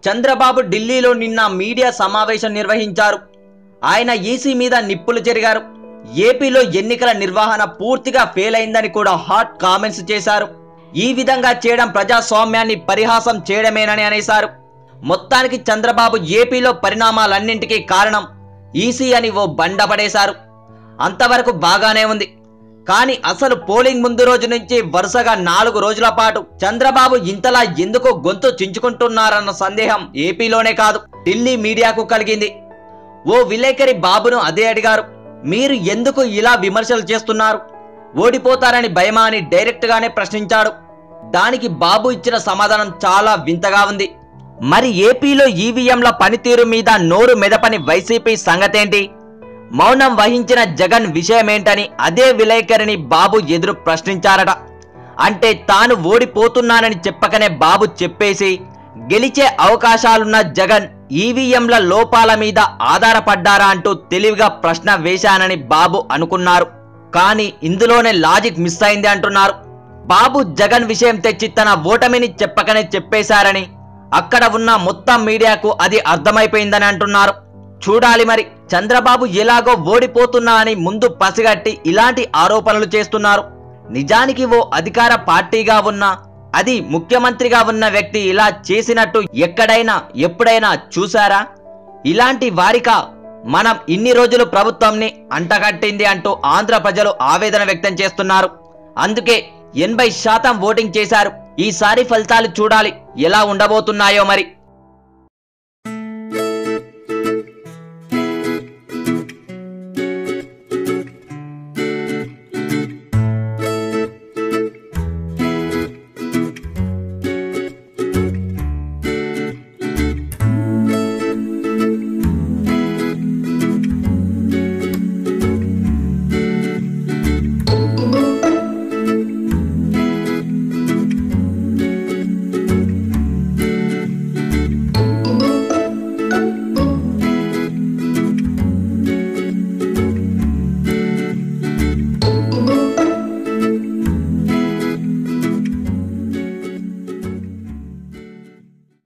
చంద్రబాబు ఢిల్లీలో నిన్న మీడియా సమావేశం నిర్వహించారు ఆయన ఈసీ మీద నిప్పులు చెరిగారు ఏపీలో ఎన్నికల నిర్వహణ పూర్తిగా ఫెయిల్ అయిందని కూడా హాట్ కామెంట్స్ చేశారు ఈ విధంగా చేయడం ప్రజాస్వామ్యాన్ని పరిహాసం చేయడమేనని అనేశారు మొత్తానికి చంద్రబాబు ఏపీలో పరిణామాలన్నింటికీ కారణం ఈసీ అని ఓ బండపడేశారు అంతవరకు బాగానే ఉంది కానీ అసలు పోలింగ్ ముందు రోజు నుంచి వరుసగా నాలుగు రోజుల పాటు చంద్రబాబు ఇంతలా ఎందుకు గొంతు చించుకుంటున్నారన్న సందేహం ఏపీలోనే కాదు ఢిల్లీ మీడియాకు కలిగింది ఓ విలేకరి బాబును అదే అడిగారు మీరు ఎందుకు ఇలా విమర్శలు చేస్తున్నారు ఓడిపోతారని భయమా అని డైరెక్ట్ గానే ప్రశ్నించాడు దానికి బాబు ఇచ్చిన సమాధానం చాలా వింతగా ఉంది మరి ఏపీలో ఈవీఎంల పనితీరు మీద నోరు మెదపని వైసీపీ సంగతేంటి మౌనం వహించిన జగన్ విషయమేంటని అదే విలేకరిని బాబు ఎదురు ప్రశ్నించారట అంటే తాను ఓడిపోతున్నానని చెప్పకనే బాబు చెప్పేసి గెలిచే అవకాశాలున్న జగన్ ఈవీఎంల లోపాల మీద ఆధారపడ్డారా అంటూ తెలివిగా ప్రశ్న వేశానని బాబు అనుకున్నారు కానీ ఇందులోనే లాజిక్ మిస్ అయింది అంటున్నారు బాబు జగన్ విషయం తెచ్చి తన ఓటమిని చెప్పకనే చెప్పేశారని అక్కడ ఉన్న మొత్తం మీడియాకు అది అర్థమైపోయిందని అంటున్నారు చూడాలి మరి చంద్రబాబు ఎలాగో ఓడిపోతున్నా అని ముందు పసిగట్టి ఇలాంటి ఆరోపణలు చేస్తున్నారు నిజానికి ఓ అధికార పార్టీగా ఉన్న అది ముఖ్యమంత్రిగా ఉన్న వ్యక్తి ఇలా చేసినట్టు ఎక్కడైనా ఎప్పుడైనా చూసారా ఇలాంటి వారిక మనం ఇన్ని రోజులు ప్రభుత్వంని అంటగట్టింది అంటూ ఆంధ్ర ప్రజలు ఆవేదన వ్యక్తం చేస్తున్నారు అందుకే ఎనభై శాతం ఓటింగ్ చేశారు ఈసారి ఫలితాలు చూడాలి ఎలా ఉండబోతున్నాయో మరి